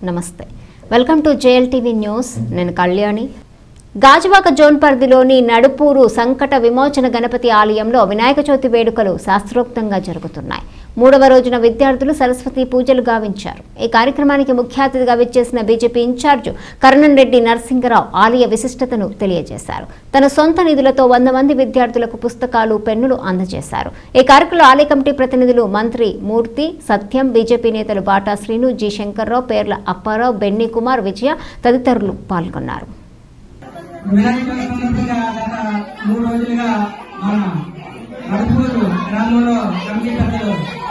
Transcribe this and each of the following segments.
నమస్తే welcome to JL TV news నేను Kalyani Gajuwaka zone పరిధిలోని నడుపూరు సంకట విమోచన గణపతి ఆలయంలో వినాయక చవితి వేడుకలు శాస్త్రోక్తంగా జరుగుతున్నాయి మూడవ రోజున విద్యార్థులు సరస్వతి పూజలు గావించారు ఈ కార్యక్రమానికి ముఖ్య అతిథిగా విచ్చేసిన బీజేపీ ఇన్ఛార్జు కరణన్ రెడ్డి నరసింగరావు ఆలయ విశిష్టతను తెలియజేశారు తన సొంత నిధులతో వంద మంది విద్యార్థులకు పుస్తకాలు పెన్నులు అందజేశారు ఈ కార్యక్రమంలో ఆలయ కమిటీ ప్రతినిధులు మంత్రి మూర్తి సత్యం బీజేపీ నేతలు బాటా శ్రీను జి శంకర్రావు పేర్ల అప్పారావు బెన్ని కుమార్ విజయ తదితరులు పాల్గొన్నారు వినాయక చవితి సందర్భంగా గత మూడు రోజులుగా మన నడుపూరు గ్రామంలో కమిటీ పెద్దలు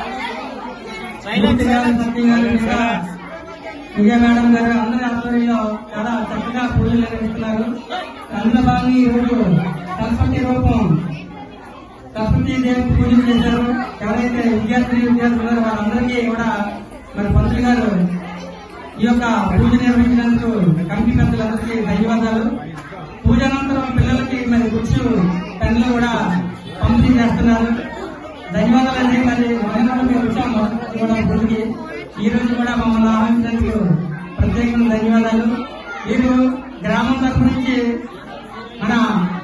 మూర్తి గారు, సత్యం గారు, ఇంకా విజయ మేడం గారు అందరి ఆధ్వర్యంలో చాలా చక్కగా పూజలు నిర్వహిస్తున్నారు అందులో భాగంగా ఈ రోజు సరస్వతి రూపం సరస్వతి దేవి పూజలు చేశారు ఎవరైతే విద్యార్థులు విద్యార్థులు ఉన్నారో వాళ్ళందరికీ కూడా మరి పంతులు గారు ఈ యొక్క పూజ నిర్వహించినందుకు కమిటీ పెద్దలందరికీ ధన్యవాదాలు పూజ అనంతరం పిల్లలకి మరి బుక్స్ పెన్నులు కూడా పంపిణీ చేస్తున్నారు ధన్యవాదాలు అండి మరి మొదటి మేము వచ్చాం మొదటి కూడా గుడికి ఈ రోజు కూడా మమ్మల్ని ఆహ్వానించినందుకు ప్రత్యేకమైన ధన్యవాదాలు మీరు గ్రామం తరపు నుంచి మన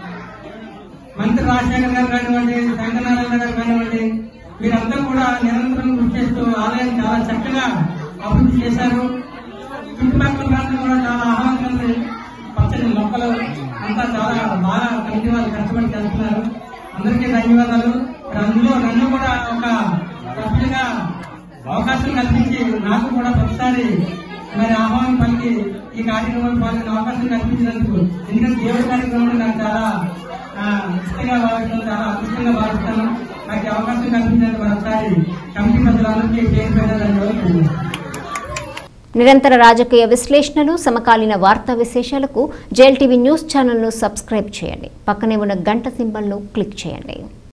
మంత్రి రాజశేఖర్ గారు కానివ్వండి శంకరనారాయణ గారు కానివ్వండి మీరంతా కూడా నిరంతరం కృషి చేస్తూ ఆలయం చాలా చక్కగా అభివృద్ధి చేశారు చుట్టుపక్కల ప్రాంతం కూడా చాలా ఆహ్లాదకరమైన పచ్చని మొక్కలు అంతా చాలా బాగా కమిటీ వాళ్ళు కష్టపడి చేస్తున్నారు అందరికీ ధన్యవాదాలు మరి అందులో నన్ను కూడా ఒక సభ్యులుగా అవకాశం కల్పించి నాకు కూడా ప్రతిసారి మరి ఆహ్వానం పలికి ఈ కార్యక్రమంలో పాల్గొనే అవకాశం కల్పించినందుకు ఎందుకంటే దేవుడి కార్యక్రమంలో నాకు చాలా ఆ, ఇష్టంగా భావిస్తాను చాలా అదృష్టంగా భావిస్తాను నాకు ఈ అవకాశం కల్పించినందుకు మరొకసారి కమిటీ పెద్దలందరికీ పేరు పేరు ధన్యవాదాలు నిరంతర రాజకీయ విశ్లేషణలు సమకాలీన వార్తా విశేషాలకు జేఎల్ టీవీ న్యూస్ ఛానల్ను సబ్స్క్రైబ్ చేయండి పక్కనే ఉన్న గంట సింబల్ను క్లిక్ చేయండి